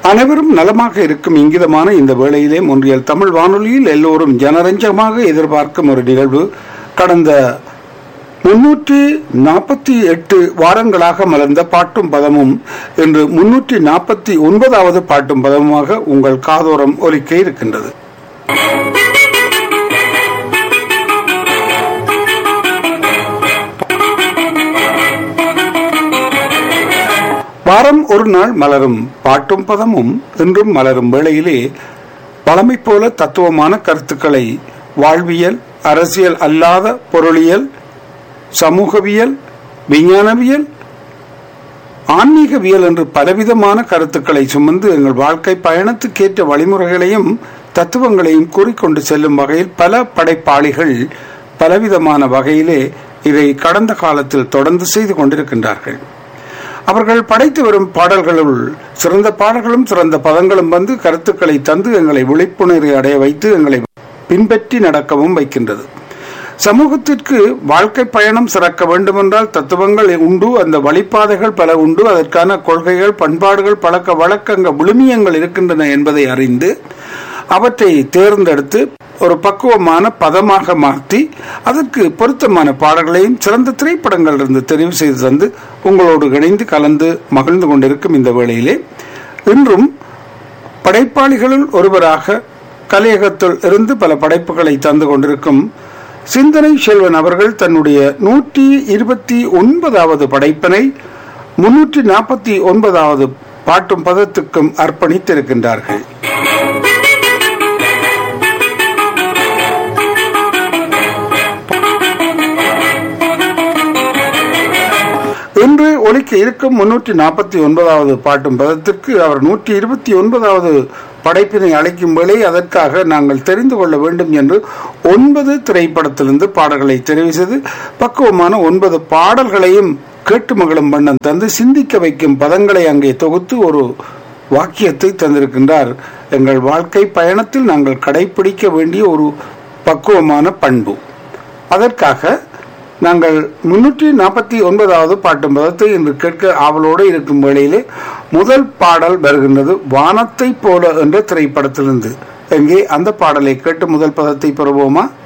அனைவரும் நலமாக இருக்கும் இங்கிதமான இந்த வேளையிலே ஒன்றியல் தமிழ் வானொலியில் எல்லோரும் ஜனரஞ்சகமாக எதிர்பார்க்கும் ஒரு நிகழ்வு கடந்த முன்னூற்றி நாற்பத்தி எட்டு வாரங்களாக மலர்ந்த பாட்டும் பதமும் இன்று முன்னூற்றி நாற்பத்தி ஒன்பதாவது பாட்டும் பதமுமாக உங்கள் காதோரம் ஒலிக்க இருக்கின்றது வாரம் ஒரு நாள் மலரும் பாட்டும் பதமும் இன்றும் மலரும் வேளையிலே பழமை போல தத்துவமான கருத்துக்களை வாழ்வியல் அரசியல் அல்லாத பொருளியல் சமூகவியல் விஞ்ஞானவியல் ஆன்மீகவியல் என்று பலவிதமான கருத்துக்களை சுமந்து எங்கள் வாழ்க்கை பயணத்துக்கேற்ற வழிமுறைகளையும் தத்துவங்களையும் கூறிக்கொண்டு செல்லும் வகையில் பல படைப்பாளிகள் பலவிதமான வகையிலே இதை கடந்த காலத்தில் தொடர்ந்து செய்து கொண்டிருக்கின்றார்கள் அவர்கள் படைத்து வரும் பாடல்களுள் சிறந்த பாடல்களும் சிறந்த பதங்களும் வந்து கருத்துக்களை தந்து எங்களை விழிப்புணர்வை அடைய வைத்து எங்களை பின்பற்றி நடக்கவும் வைக்கின்றது சமூகத்திற்கு வாழ்க்கை பயணம் சிறக்க வேண்டுமென்றால் தத்துவங்கள் உண்டு அந்த வழிபாதைகள் பல உண்டு அதற்கான கொள்கைகள் பண்பாடுகள் பழக்க வழக்கங்கள் விழுமியங்கள் இருக்கின்றன என்பதை அறிந்து அவற்றை தேர்ந்தெடுத்து ஒரு பக்குவமான பதமாக மாற்றி அதற்கு பொருத்தமான பாடல்களையும் சிறந்த திரைப்படங்கள் இருந்து தெரிவு செய்து தந்து உங்களோடு இணைந்து கலந்து மகிழ்ந்து கொண்டிருக்கும் இந்த வேளையிலே இன்றும் படைப்பாளிகளுள் ஒருவராக கலையகத்தில் இருந்து பல படைப்புகளை தந்து கொண்டிருக்கும் சிந்தனை செல்வன் அவர்கள் தன்னுடைய நூற்றி இருபத்தி ஒன்பதாவது படைப்பினை முன்னூற்றி நாற்பத்தி ஒன்பதாவது பாட்டும் பதத்துக்கும் அர்ப்பணித்திருக்கின்றார்கள் இன்று ஒலிக்க இருக்கும் முன்னூற்றி நாற்பத்தி ஒன்பதாவது பாட்டும் பதத்திற்கு அவர் நூற்றி இருபத்தி ஒன்பதாவது படைப்பினை அழைக்கும் வேளை அதற்காக நாங்கள் தெரிந்து கொள்ள வேண்டும் என்று ஒன்பது திரைப்படத்திலிருந்து பாடல்களை தெரிவு செய்து பக்குவமான ஒன்பது பாடல்களையும் கேட்டு மகளும் வண்ணம் தந்து சிந்திக்க வைக்கும் பதங்களை அங்கே தொகுத்து ஒரு வாக்கியத்தை தந்திருக்கின்றார் எங்கள் வாழ்க்கை பயணத்தில் நாங்கள் கடைபிடிக்க வேண்டிய ஒரு பக்குவமான பண்பு அதற்காக நாங்கள் முன்னூற்றி நாற்பத்தி ஒன்பதாவது பாட்டு பதத்தை இன்று கேட்க ஆவலோடு இருக்கும் வேளையிலே முதல் பாடல் வருகின்றது வானத்தை போல என்ற திரைப்படத்திலிருந்து எங்கே அந்த பாடலை கேட்டு முதல் பதத்தை பெறுவோமா